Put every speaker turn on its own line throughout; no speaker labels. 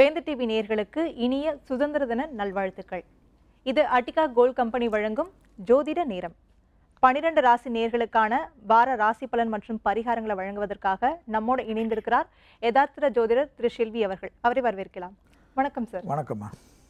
வேந்த TV நேயர்களுக்கு இனிய சுதந்திர தின நல்வாழ்த்துக்கள் இது அட்டிகா கோல்ட் கம்பெனி வழங்கும் ஜோதிட நேரம் பனிரெண்டு ராசி நேயர்களுக்கான வார ராசி பலன் மற்றும் பரிகாரங்களை வழங்குவதற்காக நம்மோடு இணைந்திருக்கிறார் யதார்த்த ஜோதிடர் திரு செல்வி அவர்கள் அவரை வரவேற்கலாம் வணக்கம் சார்
வணக்கம்மா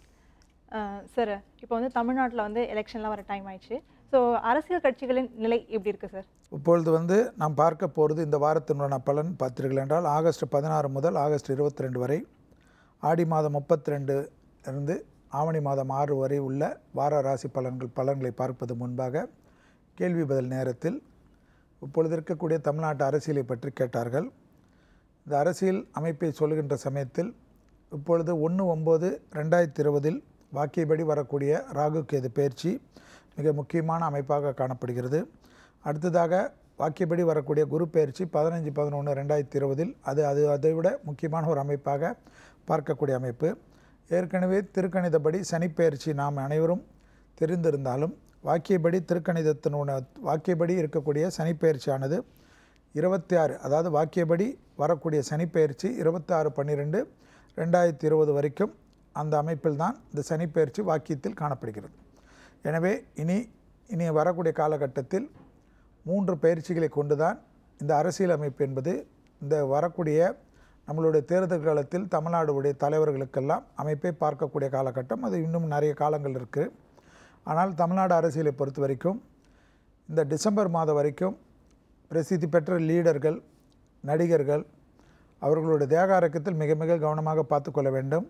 சார் இப்போ வந்து தமிழ்நாட்டில் வந்து எலெக்ஷன்லாம் வர டைம் ஆயிடுச்சு ஸோ அரசியல் கட்சிகளின் நிலை எப்படி இருக்கு சார்
இப்பொழுது வந்து நாம் பார்க்க போகிறது இந்த வாரத்தினுடைய பலன் பார்த்தீர்கள் என்றால் ஆகஸ்ட் பதினாறு முதல் ஆகஸ்ட் இருபத்தி ரெண்டு வரை ஆடி மாதம் முப்பத்தி ரெண்டு இருந்து ஆவணி மாதம் ஆறு வரை உள்ள வார ராசி பலன்கள் பலன்களை பார்ப்பது முன்பாக கேள்வி பதில் நேரத்தில் இப்பொழுது இருக்கக்கூடிய தமிழ்நாட்டு அரசியலை பற்றி கேட்டார்கள் இந்த அரசியல் அமைப்பை சொல்கின்ற சமயத்தில் இப்பொழுது ஒன்று ஒம்பது ரெண்டாயிரத்தி இருபதில் வாக்கியபடி வரக்கூடிய ராகு கேது பயிற்சி மிக முக்கியமான அமைப்பாக காணப்படுகிறது அடுத்ததாக வாக்கியபடி வரக்கூடிய குரு பயிற்சி பதினஞ்சு பதினொன்று ரெண்டாயிரத்தி இருபதில் அது அது அதை விட முக்கியமான ஒரு அமைப்பாக பார்க்கக்கூடிய அமைப்பு ஏற்கனவே திருக்கணிதப்படி சனிப்பெயர்ச்சி நாம் அனைவரும் தெரிந்திருந்தாலும் வாக்கியபடி திருக்கணிதத்தினுடைய வாக்கியபடி இருக்கக்கூடிய சனிப்பெயர்ச்சியானது இருபத்தி ஆறு அதாவது வாக்கியபடி வரக்கூடிய சனிப்பெயர்ச்சி இருபத்தாறு பன்னிரெண்டு ரெண்டாயிரத்தி இருபது வரைக்கும் அந்த அமைப்பில் தான் இந்த சனிப்பெயர்ச்சி வாக்கியத்தில் காணப்படுகிறது எனவே இனி இனி வரக்கூடிய காலகட்டத்தில் மூன்று பயிற்சிகளை கொண்டு தான் இந்த அரசியல் அமைப்பு என்பது இந்த வரக்கூடிய நம்மளுடைய தேர்தல் காலத்தில் தமிழ்நாடுடைய தலைவர்களுக்கெல்லாம் அமைப்பை பார்க்கக்கூடிய காலகட்டம் அது இன்னும் நிறைய காலங்கள் இருக்குது ஆனால் தமிழ்நாடு அரசியலை பொறுத்த வரைக்கும் இந்த டிசம்பர் மாதம் வரைக்கும் பிரசித்தி பெற்ற லீடர்கள் நடிகர்கள் அவர்களுடைய தேக ஆரோக்கியத்தில் மிக மிக கவனமாக பார்த்துக்கொள்ள வேண்டும்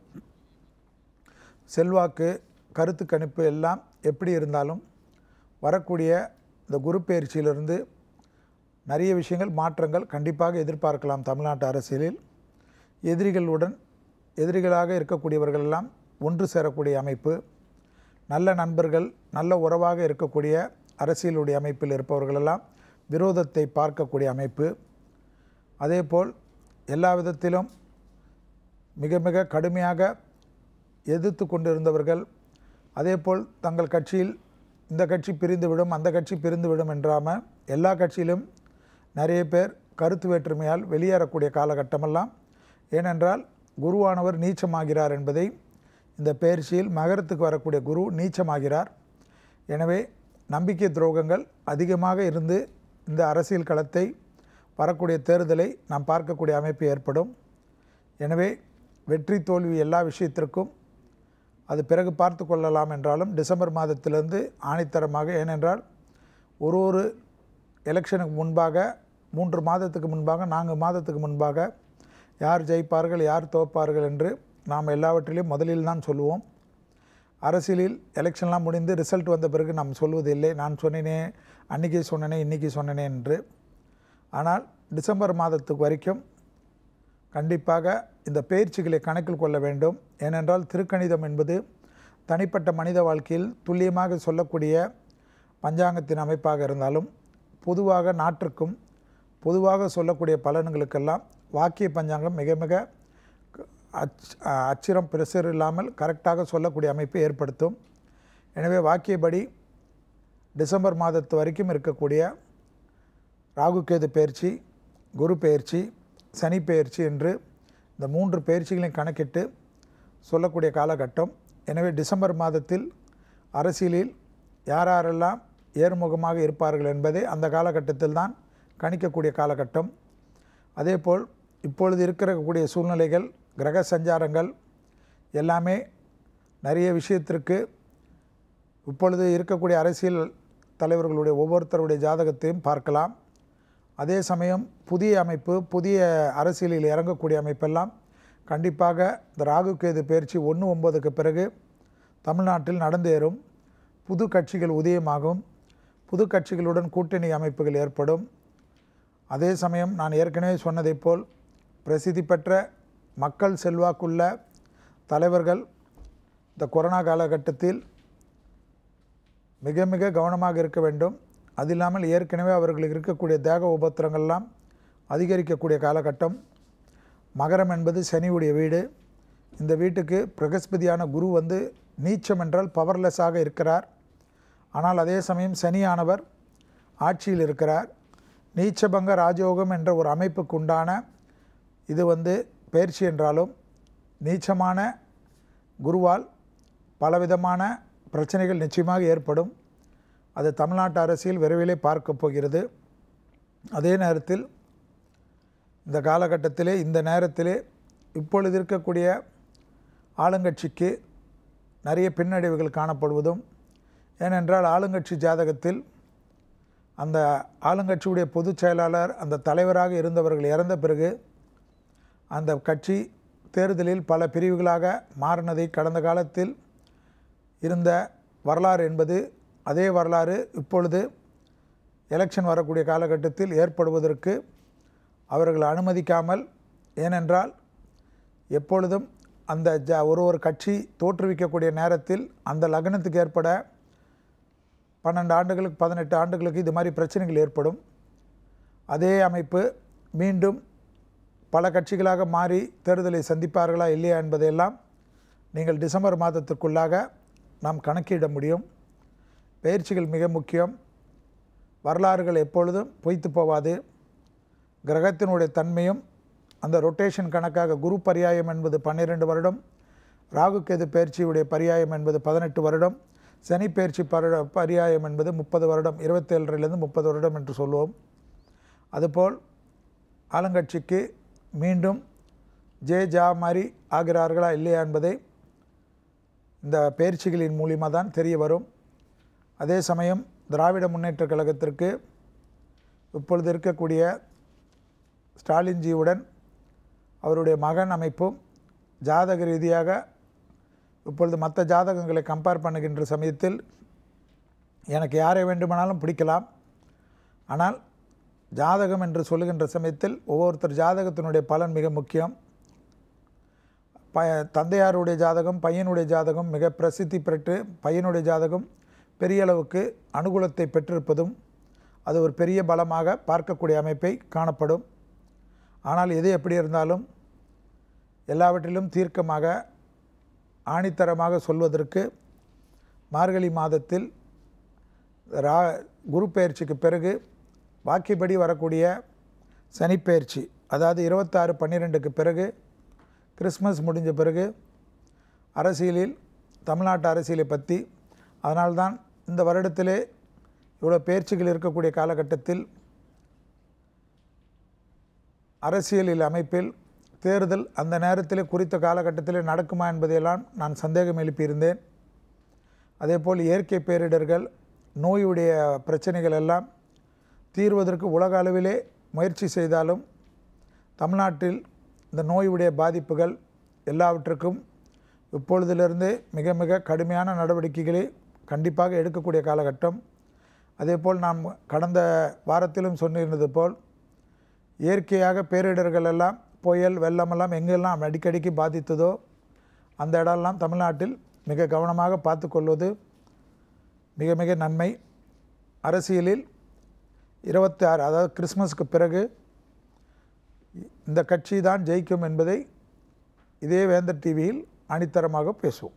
செல்வாக்கு கருத்து கணிப்பு எல்லாம் எப்படி இருந்தாலும் வரக்கூடிய இந்த குரு பயிற்சியிலிருந்து நிறைய விஷயங்கள் மாற்றங்கள் கண்டிப்பாக எதிர்பார்க்கலாம் தமிழ்நாட்டு அரசியலில் எதிரிகளுடன் எதிரிகளாக இருக்கக்கூடியவர்கள் எல்லாம் ஒன்று சேரக்கூடிய அமைப்பு நல்ல நண்பர்கள் நல்ல உறவாக இருக்கக்கூடிய அரசியலுடைய அமைப்பில் இருப்பவர்களெல்லாம் விரோதத்தை பார்க்கக்கூடிய அமைப்பு அதேபோல் எல்லா விதத்திலும் மிக மிக கடுமையாக எதிர்த்து கொண்டிருந்தவர்கள் அதேபோல் தங்கள் கட்சியில் இந்த கட்சி பிரிந்துவிடும் அந்த கட்சி பிரிந்துவிடும் என்றாமல் எல்லா கட்சியிலும் நிறைய பேர் கருத்து வேற்றுமையால் வெளியேறக்கூடிய காலகட்டமெல்லாம் ஏனென்றால் குருவானவர் நீச்சமாகிறார் என்பதை இந்த பயிற்சியில் மகரத்துக்கு வரக்கூடிய குரு நீச்சமாகிறார் எனவே நம்பிக்கை துரோகங்கள் அதிகமாக இருந்து இந்த அரசியல் களத்தை வரக்கூடிய தேர்தலை நாம் பார்க்கக்கூடிய அமைப்பு ஏற்படும் எனவே வெற்றி தோல்வி எல்லா விஷயத்திற்கும் அது பிறகு பார்த்து கொள்ளலாம் என்றாலும் டிசம்பர் மாதத்திலிருந்து ஆணித்தரமாக ஏனென்றால் ஒரு ஒரு எலெக்ஷனுக்கு முன்பாக மூன்று மாதத்துக்கு முன்பாக நான்கு மாதத்துக்கு முன்பாக யார் ஜெயிப்பார்கள் யார் தோப்பார்கள் என்று நாம் எல்லாவற்றிலையும் முதலில் தான் சொல்லுவோம் அரசியலில் எலெக்ஷன்லாம் முடிந்து ரிசல்ட் வந்த பிறகு நாம் சொல்வதில்லை நான் சொன்னேனே அன்றைக்கி சொன்னனே இன்றைக்கி சொன்னனே என்று ஆனால் டிசம்பர் மாதத்துக்கு வரைக்கும் கண்டிப்பாக இந்த பயிற்சிகளை கணக்கில் கொள்ள வேண்டும் ஏனென்றால் திருக்கணிதம் என்பது தனிப்பட்ட மனித வாழ்க்கையில் துல்லியமாக சொல்லக்கூடிய பஞ்சாங்கத்தின் அமைப்பாக இருந்தாலும் பொதுவாக நாட்டிற்கும் பொதுவாக சொல்லக்கூடிய பலன்களுக்கெல்லாம் வாக்கிய பஞ்சாங்கம் மிக மிக அச் அச்சிரம் பிரசர் இல்லாமல் கரெக்டாக சொல்லக்கூடிய அமைப்பை ஏற்படுத்தும் எனவே வாக்கியபடி டிசம்பர் மாதத்து வரைக்கும் இருக்கக்கூடிய ராகுகேது பயிற்சி குரு பயிற்சி சனி பயிற்சி என்று இந்த மூன்று பயிற்சிகளையும் கணக்கிட்டு சொல்லக்கூடிய காலகட்டம் எனவே டிசம்பர் மாதத்தில் அரசியலில் யார் யாரெல்லாம் ஏறுமுகமாக இருப்பார்கள் என்பதை அந்த காலகட்டத்தில் தான் கணிக்கக்கூடிய காலகட்டம் அதேபோல் இப்பொழுது இருக்கக்கூடிய சூழ்நிலைகள் கிரக சஞ்சாரங்கள் எல்லாமே நிறைய விஷயத்திற்கு இப்பொழுது இருக்கக்கூடிய அரசியல் தலைவர்களுடைய ஒவ்வொருத்தருடைய ஜாதகத்தையும் பார்க்கலாம் அதே சமயம் புதிய அமைப்பு புதிய அரசியலில் இறங்கக்கூடிய அமைப்பெல்லாம் கண்டிப்பாக இந்த ராகு கேது பயிற்சி ஒன்று ஒம்பதுக்கு பிறகு தமிழ்நாட்டில் நடந்தேறும் புது கட்சிகள் உதயமாகும் புது கட்சிகளுடன் கூட்டணி அமைப்புகள் ஏற்படும் அதே சமயம் நான் ஏற்கனவே சொன்னதைப் போல் பிரசித்தி பெற்ற மக்கள் செல்வாக்குள்ள தலைவர்கள் இந்த கொரோனா காலகட்டத்தில் மிக மிக கவனமாக இருக்க வேண்டும் அது இல்லாமல் ஏற்கனவே அவர்களுக்கு இருக்கக்கூடிய தேக உபத்திரங்கள்லாம் அதிகரிக்கக்கூடிய காலகட்டம் மகரம் என்பது சனியுடைய வீடு இந்த வீட்டுக்கு பிரகஸ்பதியான குரு வந்து நீச்சம் என்றால் பவர்லெஸ்ஸாக இருக்கிறார் ஆனால் அதே சமயம் சனியானவர் ஆட்சியில் இருக்கிறார் நீச்சபங்க ராஜயோகம் என்ற ஒரு அமைப்புக்கு உண்டான இது வந்து பயிற்சி என்றாலும் நீச்சமான குருவால் பலவிதமான பிரச்சனைகள் நிச்சயமாக ஏற்படும் அது தமிழ்நாட்டு அரசியல் விரைவிலே பார்க்க போகிறது அதே நேரத்தில் இந்த காலகட்டத்திலே இந்த நேரத்திலே இப்பொழுது இருக்கக்கூடிய ஆளுங்கட்சிக்கு நிறைய பின்னடைவுகள் காணப்படுவதும் ஏனென்றால் ஆளுங்கட்சி ஜாதகத்தில் அந்த ஆளுங்கட்சியுடைய பொதுச் செயலாளர் அந்த தலைவராக இருந்தவர்கள் இறந்த பிறகு அந்த கட்சி தேர்தலில் பல பிரிவுகளாக மாறினதை கடந்த காலத்தில் இருந்த வரலாறு என்பது அதே வரலாறு இப்பொழுது எலெக்ஷன் வரக்கூடிய காலகட்டத்தில் ஏற்படுவதற்கு அவர்கள் அனுமதிக்காமல் ஏனென்றால் எப்பொழுதும் அந்த ஜ ஒரு ஒரு கட்சி தோற்றுவிக்கக்கூடிய நேரத்தில் அந்த லக்னத்துக்கு ஏற்பட பன்னெண்டு ஆண்டுகளுக்கு பதினெட்டு ஆண்டுகளுக்கு இது மாதிரி பிரச்சனைகள் ஏற்படும் அதே அமைப்பு மீண்டும் பல கட்சிகளாக மாறி தேர்தலை சந்திப்பார்களா இல்லையா என்பதையெல்லாம் நீங்கள் டிசம்பர் மாதத்திற்குள்ளாக நாம் கணக்கிட முடியும் பயிற்சிகள் மிக முக்கியம் வரலாறுகள் எப்பொழுதும் பொய்த்து போவாது கிரகத்தினுடைய தன்மையும் அந்த ரொட்டேஷன் கணக்காக குரு பரியாயம் என்பது பன்னிரெண்டு வருடம் ராகு கேது பயிற்சியுடைய பரியாயம் என்பது பதினெட்டு வருடம் சனி பயிற்சி பர பரியாயம் என்பது முப்பது வருடம் இருபத்தேழரிலிருந்து முப்பது வருடம் என்று சொல்லுவோம் அதுபோல் ஆளுங்கட்சிக்கு மீண்டும் ஜே ஜா மாதிரி ஆகிறார்களா இல்லையா என்பதை இந்த பயிற்சிகளின் மூலிமா தான் தெரிய வரும் அதே சமயம் திராவிட முன்னேற்றக் கழகத்திற்கு இப்பொழுது இருக்கக்கூடிய ஸ்டாலின்ஜியுடன் அவருடைய மகன் அமைப்பும் ஜாதக ரீதியாக இப்பொழுது மற்ற ஜாதகங்களை கம்பேர் பண்ணுகின்ற சமயத்தில் எனக்கு யாரை வேண்டுமானாலும் பிடிக்கலாம் ஆனால் ஜாதகம் என்று சொல்லுகின்ற சமயத்தில் ஒவ்வொருத்தர் ஜாதகத்தினுடைய பலன் மிக முக்கியம் ப தந்தையாருடைய ஜாதகம் பையனுடைய ஜாதகம் மிக பிரசித்தி பெற்று பையனுடைய ஜாதகம் பெரிய அளவுக்கு அனுகூலத்தை பெற்றிருப்பதும் அது ஒரு பெரிய பலமாக பார்க்கக்கூடிய அமைப்பை காணப்படும் ஆனால் எது எப்படி இருந்தாலும் எல்லாவற்றிலும் தீர்க்கமாக ஆணித்தரமாக சொல்வதற்கு மார்கழி மாதத்தில் ரா குரு பெயர்ச்சிக்கு பிறகு வாக்கியப்படி வரக்கூடிய சனிப்பெயர்ச்சி அதாவது இருபத்தாறு பன்னிரெண்டுக்கு பிறகு கிறிஸ்மஸ் முடிஞ்ச பிறகு அரசியலில் தமிழ்நாட்டு அரசியலை பற்றி அதனால்தான் இந்த வருடத்திலே இவ்வளோ பயிற்சிகள் இருக்கக்கூடிய காலகட்டத்தில் அரசியலில் அமைப்பில் தேர்தல் அந்த நேரத்தில் குறித்த காலகட்டத்தில் நடக்குமா என்பதையெல்லாம் நான் சந்தேகம் எழுப்பியிருந்தேன் அதேபோல் இயற்கை பேரிடர்கள் நோயுடைய பிரச்சனைகள் எல்லாம் தீர்வதற்கு உலக அளவிலே முயற்சி செய்தாலும் தமிழ்நாட்டில் இந்த நோயுடைய பாதிப்புகள் எல்லாவற்றுக்கும் இப்பொழுதிலிருந்து மிக மிக கடுமையான நடவடிக்கைகளை கண்டிப்பாக எடுக்கக்கூடிய காலகட்டம் அதேபோல் நாம் கடந்த வாரத்திலும் சொன்னிருந்தது போல் இயற்கையாக பேரிடர்கள் எல்லாம் புயல் வெள்ளமெல்லாம் எங்கெல்லாம் அடிக்கடிக்கு பாதித்ததோ அந்த இடம்லாம் தமிழ்நாட்டில் மிக கவனமாக பார்த்து கொள்வது மிக மிக நன்மை அரசியலில் இருபத்தி ஆறு அதாவது கிறிஸ்மஸுக்கு பிறகு இந்த கட்சி தான் ஜெயிக்கும் என்பதை இதே வேந்தர் டிவியில் அணித்தரமாக பேசுவோம்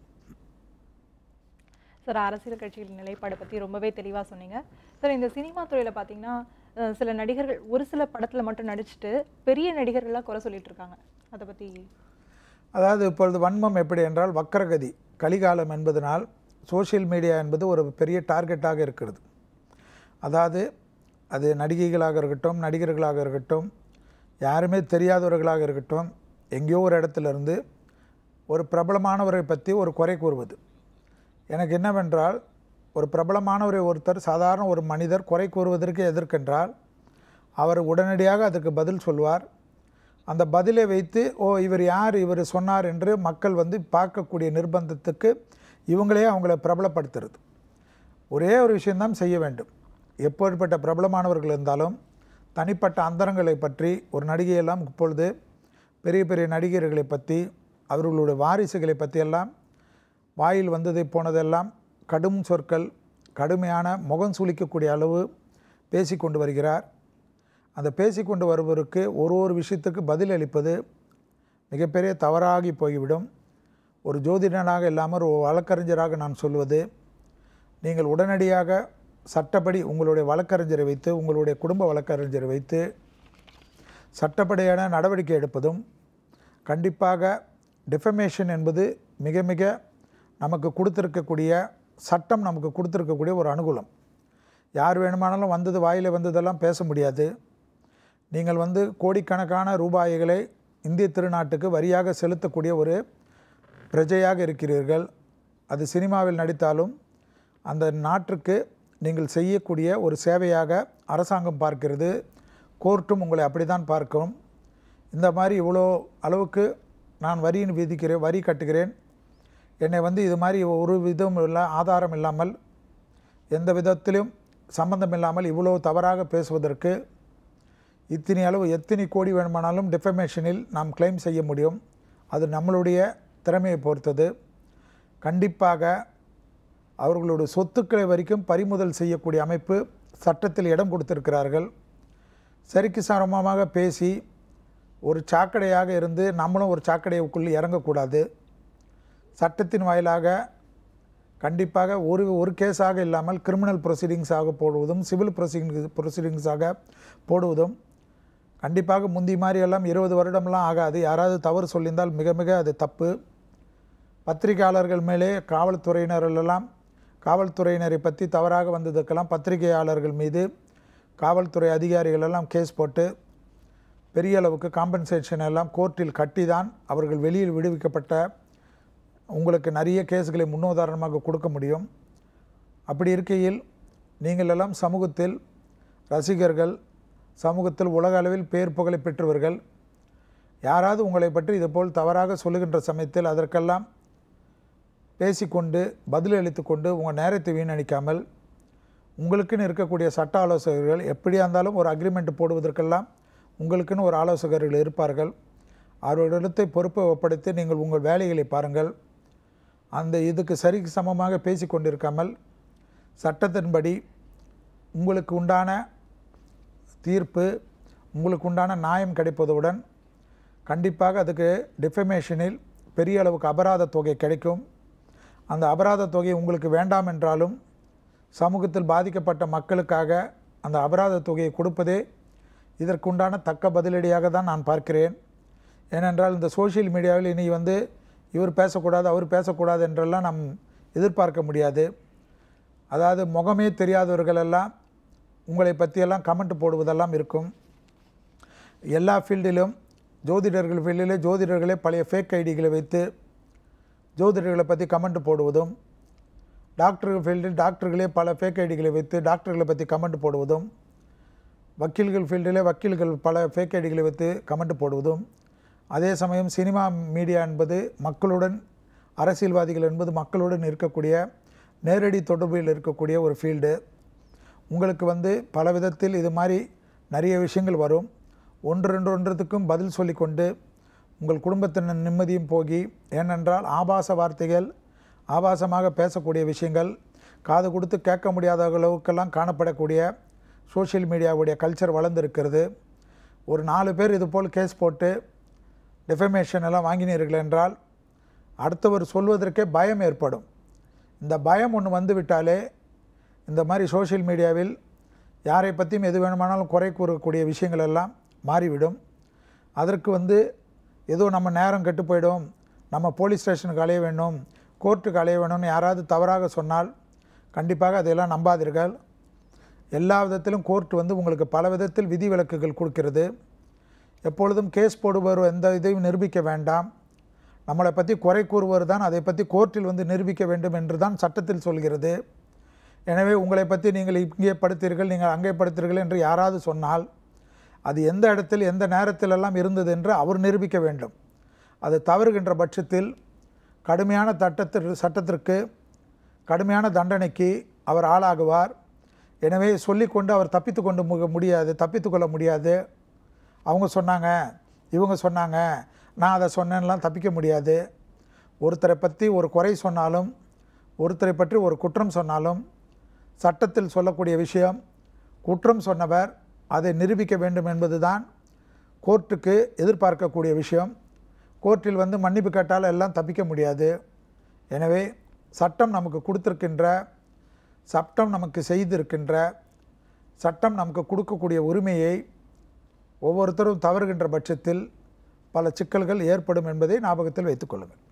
சார் அரசியல் கட்சிகளின் நிலைப்பாடு பற்றி ரொம்பவே தெளிவாக சொன்னீங்க சார் இந்த சினிமா துறையில் பார்த்தீங்கன்னா அஹ், சில நடிகர்கள் ஒரு சில படத்தில் மட்டும் நடிச்சுட்டு பெரிய நடிகர்களாக குறை சொல்லிட்டு இருக்காங்க அதை பற்றி
அதாவது இப்பொழுது வன்மம் எப்படி என்றால் வக்கரகதி கலிகாலம் என்பதனால் சோஷியல் மீடியா என்பது ஒரு பெரிய டார்கெட்டாக இருக்கிறது அதாவது அது நடிகைகளாக இருக்கட்டும் நடிகர்களாக இருக்கட்டும் யாருமே தெரியாதவர்களாக இருக்கட்டும் எங்கேயோ ஒரு இடத்துல இருந்து ஒரு பிரபலமானவரை பற்றி ஒரு குறை கூறுவது எனக்கு என்னவென்றால் ஒரு பிரபலமானவரை ஒருத்தர் சாதாரண ஒரு மனிதர் குறை கூறுவதற்கு எதற்கென்றால் அவர் உடனடியாக அதற்கு பதில் சொல்வார் அந்த பதிலை வைத்து ஓ இவர் யார் இவர் சொன்னார் என்று மக்கள் வந்து பார்க்கக்கூடிய நிர்பந்தத்துக்கு இவங்களே அவங்கள பிரபலப்படுத்துறது ஒரே ஒரு விஷயம்தான் செய்ய வேண்டும் எப்பேற்பட்ட பிரபலமானவர்கள் இருந்தாலும் தனிப்பட்ட அந்தரங்களை பற்றி ஒரு நடிகையெல்லாம் இப்பொழுது பெரிய பெரிய நடிகர்களை பற்றி அவர்களுடைய வாரிசுகளை பற்றியெல்லாம் வாயில் வந்ததை போனதெல்லாம் கடும் சொற்கள் கடுமையான முகம் சுளிக்கக்கூடிய அளவு பேசிக்கொண்டு வருகிறார் அந்த பேசிக்கொண்டு வருவதற்கு ஒரு ஒரு விஷயத்துக்கு பதில் அளிப்பது மிகப்பெரிய தவறாகி போய்விடும் ஒரு ஜோதிடனாக இல்லாமல் ஒரு வழக்கறிஞராக நான் சொல்வது நீங்கள் உடனடியாக சட்டப்படி உங்களுடைய வழக்கறிஞரை வைத்து உங்களுடைய குடும்ப வழக்கறிஞரை வைத்து சட்டப்படியான நடவடிக்கை எடுப்பதும் கண்டிப்பாக டிஃபமேஷன் என்பது மிக மிக நமக்கு கொடுத்துருக்கக்கூடிய சட்டம் நமக்கு கொடுத்துருக்கக்கூடிய ஒரு அனுகூலம் யார் வேணுமானாலும் வந்தது வாயில் வந்ததெல்லாம் பேச முடியாது நீங்கள் வந்து கோடிக்கணக்கான ரூபாய்களை இந்திய திருநாட்டுக்கு வரியாக செலுத்தக்கூடிய ஒரு பிரஜையாக இருக்கிறீர்கள் அது சினிமாவில் நடித்தாலும் அந்த நாட்டிற்கு நீங்கள் செய்யக்கூடிய ஒரு சேவையாக அரசாங்கம் பார்க்கிறது கோர்ட்டும் உங்களை அப்படி தான் பார்க்கும் இந்த மாதிரி இவ்வளோ அளவுக்கு நான் வரி விதிக்கிறேன் வரி கட்டுகிறேன் என்னை வந்து இது மாதிரி ஒரு விதம் இல்லை ஆதாரம் இல்லாமல் எந்த விதத்திலும் சம்பந்தம் இல்லாமல் இவ்வளோ தவறாக பேசுவதற்கு இத்தனை அளவு எத்தனை கோடி வேணுமானாலும் டிஃபமேஷனில் நாம் கிளைம் செய்ய முடியும் அது நம்மளுடைய திறமையை பொறுத்தது கண்டிப்பாக அவர்களுடைய சொத்துக்களை வரைக்கும் பறிமுதல் செய்யக்கூடிய அமைப்பு சட்டத்தில் இடம் கொடுத்திருக்கிறார்கள் சரிக்கு சமமாக பேசி ஒரு சாக்கடையாக இருந்து நம்மளும் ஒரு சாக்கடைக்குள்ளே இறங்கக்கூடாது சட்டத்தின் வாயிலாக கண்டிப்பாக ஒரு ஒரு கேஸாக இல்லாமல் கிரிமினல் ப்ரொசீடிங்ஸாக போடுவதும் சிவில் ப்ரொசீடிங் ப்ரொசீடிங்ஸாக போடுவதும் கண்டிப்பாக முந்தி மாதிரி எல்லாம் இருபது வருடம்லாம் ஆகாது யாராவது தவறு சொல்லியிருந்தால் மிக மிக அது தப்பு பத்திரிகையாளர்கள் மேலே காவல்துறையினரெல்லாம் காவல்துறையினரை பற்றி தவறாக வந்ததுக்கெல்லாம் பத்திரிகையாளர்கள் மீது காவல்துறை அதிகாரிகள் எல்லாம் கேஸ் போட்டு பெரிய அளவுக்கு காம்பன்சேஷன் எல்லாம் கோர்ட்டில் கட்டி தான் அவர்கள் வெளியில் விடுவிக்கப்பட்ட உங்களுக்கு நிறைய கேஸ்களை முன்னுதாரணமாக கொடுக்க முடியும் அப்படி இருக்கையில் நீங்கள் எல்லாம் சமூகத்தில் ரசிகர்கள் சமூகத்தில் உலக அளவில் பேர் புகழை பெற்றவர்கள் யாராவது உங்களை பற்றி இதுபோல் தவறாக சொல்லுகின்ற சமயத்தில் அதற்கெல்லாம் பேசிக்கொண்டு பதிலளித்து கொண்டு உங்கள் நேரத்தை வீணடிக்காமல் உங்களுக்குன்னு இருக்கக்கூடிய சட்ட ஆலோசகர்கள் எப்படியா இருந்தாலும் ஒரு அக்ரிமெண்ட் போடுவதற்கெல்லாம் உங்களுக்குன்னு ஒரு ஆலோசகர்கள் இருப்பார்கள் அவர்களிடத்தை பொறுப்பை ஒப்படைத்து நீங்கள் உங்கள் வேலைகளை பாருங்கள் அந்த இதுக்கு சரிக்கு சமமாக பேசி கொண்டிருக்காமல் சட்டத்தின்படி உங்களுக்கு உண்டான தீர்ப்பு உங்களுக்கு உண்டான நியாயம் கிடைப்பதுடன் கண்டிப்பாக அதுக்கு டிஃபமேஷனில் பெரிய அளவுக்கு அபராத தொகை கிடைக்கும் அந்த அபராத தொகை உங்களுக்கு வேண்டாம் என்றாலும் சமூகத்தில் பாதிக்கப்பட்ட மக்களுக்காக அந்த அபராத தொகையை கொடுப்பதே இதற்குண்டான தக்க பதிலடியாக தான் நான் பார்க்கிறேன் ஏனென்றால் இந்த சோஷியல் மீடியாவில் இனி வந்து இவர் பேசக்கூடாது அவர் பேசக்கூடாது என்றெல்லாம் நாம் எதிர்பார்க்க முடியாது அதாவது முகமே தெரியாதவர்களெல்லாம் உங்களை பற்றியெல்லாம் கமெண்ட் போடுவதெல்லாம் இருக்கும் எல்லா ஃபீல்டிலும் ஜோதிடர்கள் ஃபீல்டிலே ஜோதிடர்களே பழைய ஃபேக் ஐடிகளை வைத்து ஜோதிடர்களை பற்றி கமெண்ட் போடுவதும் டாக்டர்கள் ஃபீல்டில் டாக்டர்களே பல ஃபேக் ஐடிகளை வைத்து டாக்டர்களை பற்றி கமெண்ட் போடுவதும் வக்கீல்கள் ஃபீல்டிலே வக்கீல்கள் பல ஃபேக் ஐடிகளை வைத்து கமெண்ட் போடுவதும் அதே சமயம் சினிமா மீடியா என்பது மக்களுடன் அரசியல்வாதிகள் என்பது மக்களுடன் இருக்கக்கூடிய நேரடி தொடர்பில் இருக்கக்கூடிய ஒரு ஃபீல்டு உங்களுக்கு வந்து பல விதத்தில் இது மாதிரி நிறைய விஷயங்கள் வரும் ஒன்று ரெண்டு ஒன்றத்துக்கும் பதில் சொல்லிக்கொண்டு உங்கள் குடும்பத்தின் நிம்மதியும் போகி ஏனென்றால் ஆபாச வார்த்தைகள் ஆபாசமாக பேசக்கூடிய விஷயங்கள் காது கொடுத்து கேட்க முடியாத அளவுக்கெல்லாம் காணப்படக்கூடிய சோஷியல் மீடியாவுடைய கல்ச்சர் வளர்ந்துருக்கிறது ஒரு நாலு பேர் இது போல் கேஸ் போட்டு டெஃபமேஷன் எல்லாம் வாங்கினீர்கள் என்றால் அடுத்தவர் சொல்வதற்கே பயம் ஏற்படும் இந்த பயம் ஒன்று வந்து விட்டாலே இந்த மாதிரி சோஷியல் மீடியாவில் யாரை பற்றியும் எது வேணுமானாலும் குறை கூறக்கூடிய விஷயங்கள் எல்லாம் மாறிவிடும் அதற்கு வந்து ஏதோ நம்ம நேரம் கெட்டு போயிடும் நம்ம போலீஸ் ஸ்டேஷனுக்கு அலைய வேண்டும் கோர்ட்டுக்கு அலைய வேணும்னு யாராவது தவறாக சொன்னால் கண்டிப்பாக அதையெல்லாம் நம்பாதீர்கள் எல்லா விதத்திலும் கோர்ட் வந்து உங்களுக்கு பல விதத்தில் விதிவிலக்குகள் கொடுக்கிறது எப்பொழுதும் கேஸ் போடுபவர் எந்த இதையும் நிரூபிக்க வேண்டாம் நம்மளை பற்றி குறை கூறுவர் தான் அதை பற்றி கோர்ட்டில் வந்து நிரூபிக்க வேண்டும் என்று தான் சட்டத்தில் சொல்கிறது எனவே உங்களை பற்றி நீங்கள் இங்கே படுத்தீர்கள் நீங்கள் அங்கே படுத்தீர்கள் என்று யாராவது சொன்னால் அது எந்த இடத்தில் எந்த நேரத்திலெல்லாம் இருந்தது என்று அவர் நிரூபிக்க வேண்டும் அது தவறுகின்ற பட்சத்தில் கடுமையான சட்டத்திற்கு சட்டத்திற்கு கடுமையான தண்டனைக்கு அவர் ஆளாகுவார் எனவே சொல்லிக்கொண்டு அவர் தப்பித்து கொண்டு மு- முடியாது தப்பித்து கொள்ள முடியாது அவங்க சொன்னாங்க இவங்க சொன்னாங்க நான் அதை சொன்னேன்லாம் தப்பிக்க முடியாது ஒருத்தரை பற்றி ஒரு குறை சொன்னாலும் ஒருத்தரை பற்றி ஒரு குற்றம் சொன்னாலும் சட்டத்தில் சொல்லக்கூடிய விஷயம் குற்றம் சொன்னவர் அதை நிரூபிக்க வேண்டும் என்பதுதான் கோர்ட்டுக்கு எதிர்பார்க்கக்கூடிய விஷயம் கோர்ட்டில் வந்து மன்னிப்பு கேட்டால் எல்லாம் தப்பிக்க முடியாது எனவே சட்டம் நமக்கு கொடுத்திருக்கின்ற சட்டம் நமக்கு செய்திருக்கின்ற சட்டம் நமக்கு கொடுக்கக்கூடிய உரிமையை ஒவ்வொருத்தரும் தவறுகின்ற பட்சத்தில் பல சிக்கல்கள் ஏற்படும் என்பதை ஞாபகத்தில் வைத்துக்கொள்ளுங்கள்